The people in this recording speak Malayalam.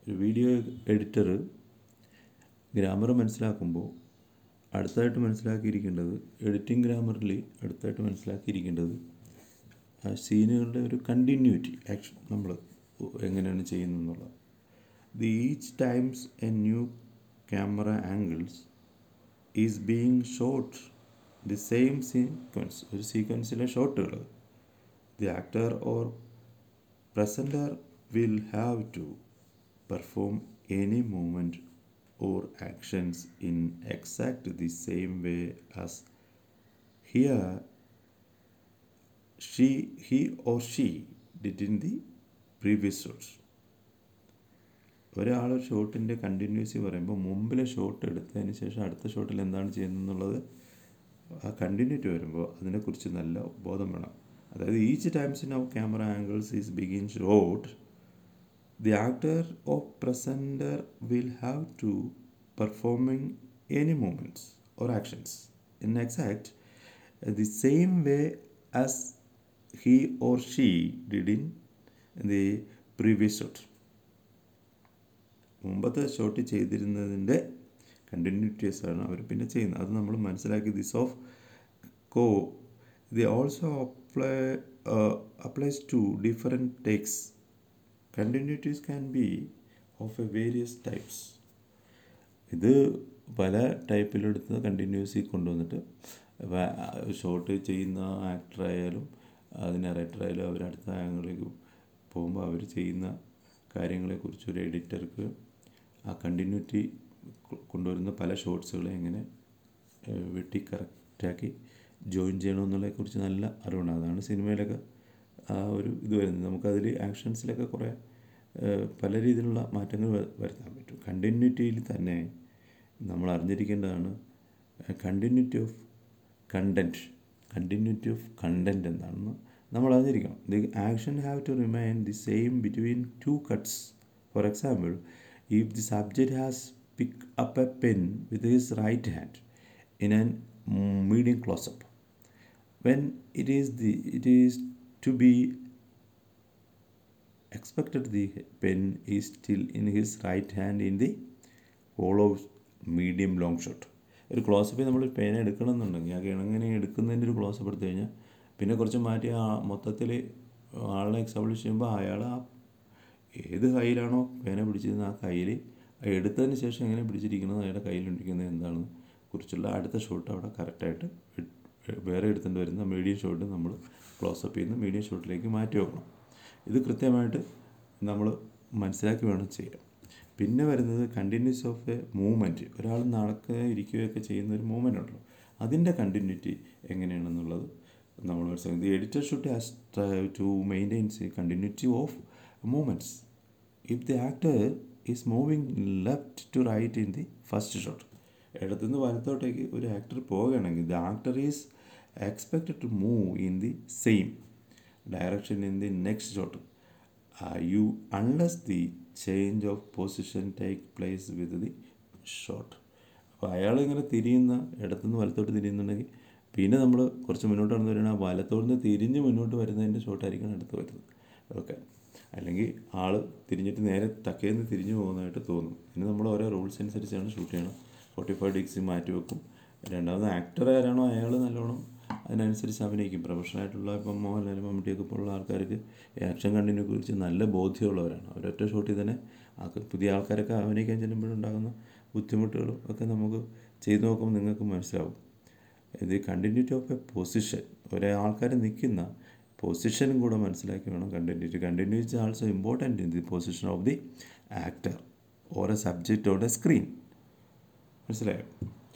ഒരു വീഡിയോ എഡിറ്റർ ഗ്രാമർ മനസ്സിലാക്കുമ്പോൾ അടുത്തായിട്ട് മനസ്സിലാക്കിയിരിക്കേണ്ടത് എഡിറ്റിംഗ് ഗ്രാമറിൽ അടുത്തായിട്ട് മനസ്സിലാക്കിയിരിക്കേണ്ടത് ആ സീനുകളുടെ ഒരു കണ്ടിന്യൂറ്റി ആക്ഷൻ നമ്മൾ എങ്ങനെയാണ് ചെയ്യുന്നത് എന്നുള്ളത് the each times a new camera angles is being shot the same sequence ഒരു സീക്വൻസിലെ ഷോട്ടുകൾ the actor or presenter will have to perform any movement or actions in exact the same way as here she he or she did in the previous shots ഒരാൾ ഷോട്ടിൻ്റെ കണ്ടിന്യൂസി പറയുമ്പോൾ മുമ്പിലെ ഷോട്ട് എടുത്തതിന് ശേഷം അടുത്ത ഷോട്ടിൽ എന്താണ് ചെയ്യുന്നത് എന്നുള്ളത് ആ കണ്ടിന്യൂറ്റി വരുമ്പോൾ അതിനെക്കുറിച്ച് നല്ല ബോധം വേണം അതായത് each times in our camera angles is ബിഗിൻ shot the actor of presenter will have to performing any movements or actions in exact the same way as he or she did in the previous shot മുമ്പത്തെ ഷോട്ട് ചെയ്തിരുന്നതിൻ്റെ കണ്ടിന്യൂറ്റീസ് ആണ് അവർ പിന്നെ ചെയ്യുന്നത് അത് നമ്മൾ മനസ്സിലാക്കി ദിസ് ഓഫ് കോ the also apply applies to different takes continuities can be of a various types ഇത് പല ടൈപ്പിലെടുത്ത് കണ്ടിന്യൂസി കൊണ്ടുവന്നിട്ട് ഷോട്ട് ചെയ്യുന്ന ആക്ടറായാലും അതിന് റൈറ്ററായാലും അവർ അടുത്ത ആംഗിളിലേക്ക് പോകുമ്പോൾ അവർ ചെയ്യുന്ന കാര്യങ്ങളെക്കുറിച്ച് ഒരു എഡിറ്റർക്ക് ആ കണ്ടിന്യൂറ്റി കൊണ്ടുവരുന്ന പല ഷോട്ട്സുകളെ എങ്ങനെ വെട്ടി കറക്റ്റാക്കി ജോയിൻ ചെയ്യണമെന്നുള്ളതിനെക്കുറിച്ച് നല്ല അറിവുണ്ട് അതാണ് സിനിമയിലൊക്കെ ആ ഒരു ഇത് വരുന്നത് നമുക്കതിൽ ആക്ഷൻസിലൊക്കെ കുറേ പല രീതിയിലുള്ള മാറ്റങ്ങൾ വരുത്താൻ പറ്റും കണ്ടിന്യൂറ്റിയിൽ തന്നെ നമ്മൾ അറിഞ്ഞിരിക്കേണ്ടതാണ് continuity of content continuity of content എന്താണെന്ന് നമ്മൾ അറിഞ്ഞിരിക്കണം the action have to remain the same between two cuts for example if the subject has pick up a pen with his right hand in an medium close-up. When it is the it is to be expected the pen is still in his right hand in the hollow medium long shot. ഒരു ക്ലോസപ്പിൽ നമ്മൾ പേന എടുക്കണമെന്നുണ്ടെങ്കിൽ ആ കിണങ്ങനെ എടുക്കുന്നതിൻ്റെ ഒരു ക്ലോസപ്പ് എടുത്തു കഴിഞ്ഞാൽ പിന്നെ കുറച്ച് മാറ്റി ആ മൊത്തത്തിൽ ആളെ എക്സാമ്പിൾ ചെയ്യുമ്പോൾ അയാൾ ആ ഏത് കയ്യിലാണോ പേന പിടിച്ചിരുന്നത് ആ കയ്യിൽ എടുത്തതിന് ശേഷം എങ്ങനെ പിടിച്ചിരിക്കുന്നത് അയാളുടെ കയ്യിലിരിക്കുന്നത് എന്താണെന്ന് കുറിച്ചുള്ള അടുത്ത ഷോട്ട് അവിടെ കറക്റ്റായിട്ട് വേറെ എടുത്തുകൊണ്ട് വരുന്ന മീഡിയം ഷോട്ട് നമ്മൾ ക്ലോസപ്പ് ചെയ്യുന്ന മീഡിയം ഷോട്ടിലേക്ക് മാറ്റി വെക്കണം ഇത് കൃത്യമായിട്ട് നമ്മൾ മനസ്സിലാക്കി വേണം ചെയ്യാൻ പിന്നെ വരുന്നത് കണ്ടിന്യൂസ് ഓഫ് എ മൂവ്മെൻറ്റ് ഒരാൾ നടക്കുക ഇരിക്കുകയൊക്കെ ചെയ്യുന്ന ഒരു മൂവ്മെൻ്റ് ഉണ്ടല്ലോ അതിൻ്റെ കണ്ടിന്യൂറ്റി എങ്ങനെയാണെന്നുള്ളത് നമ്മൾ മനസ്സിലാക്കി the editor should has to maintains a continuity of movements if the actor is moving left to right in the first shot ഇടത്തുനിന്ന് വലത്തോട്ടേക്ക് ഒരു ആക്ടർ പോവുകയാണെങ്കിൽ the actor is expected to move in the same direction in the next shot you unless the change of position take place with the shot അപ്പോൾ അയാൾ ഇങ്ങനെ തിരിയുന്ന ഇടത്തുനിന്ന് വലത്തോട്ട് തിരിയുന്നുണ്ടെങ്കിൽ പിന്നെ നമ്മൾ കുറച്ച് മുന്നോട്ട് നടന്നു വരികയാണ് ആ വലത്തോട്ട് തിരിഞ്ഞ് മുന്നോട്ട് വരുന്നതിൻ്റെ ഷോട്ടായിരിക്കണം അടുത്ത് വരുന്നത് ഓക്കെ അല്ലെങ്കിൽ ആൾ തിരിഞ്ഞിട്ട് നേരെ ടക്കേന്ന് തിരിഞ്ഞു പോകുന്നതായിട്ട് തോന്നും പിന്നെ നമ്മൾ ഓരോ റൂൾസ് അനുസരിച്ചാണ് ഷൂട്ട് ചെയ്യണം ഫോർട്ടി ഫൈവ് ഡിഗ്രി മാറ്റി വെക്കും രണ്ടാമത് ആക്ടർ ആരാണോ അയാൾ നല്ലോണം അതിനനുസരിച്ച് അഭിനയിക്കും പ്രൊഫഷണലായിട്ടുള്ള ഇപ്പം മോഹൻലാൽ മമ്മൂട്ടിയൊക്കെ പോലുള്ള ആൾക്കാർക്ക് ആക്ഷൻ കണ്ടിനെ കുറിച്ച് നല്ല ബോധ്യമുള്ളവരാണ് അവരൊറ്റ ഷോട്ടിൽ തന്നെ ആൾക്ക് പുതിയ ആൾക്കാരൊക്കെ അഭിനയിക്കാൻ ചെല്ലുമ്പോഴുണ്ടാകുന്ന ബുദ്ധിമുട്ടുകളും ഒക്കെ നമുക്ക് ചെയ്തു നോക്കുമ്പോൾ നിങ്ങൾക്ക് മനസ്സിലാവും ഇത് കണ്ടിന്യൂറ്റി ഓഫ് എ പൊസിഷൻ ഒരേ ആൾക്കാർ നിൽക്കുന്ന പൊസിഷനും കൂടെ മനസ്സിലാക്കി വേണം continuity continuity also important in the position of the actor or a subject or a screen മനസ്സിലായോ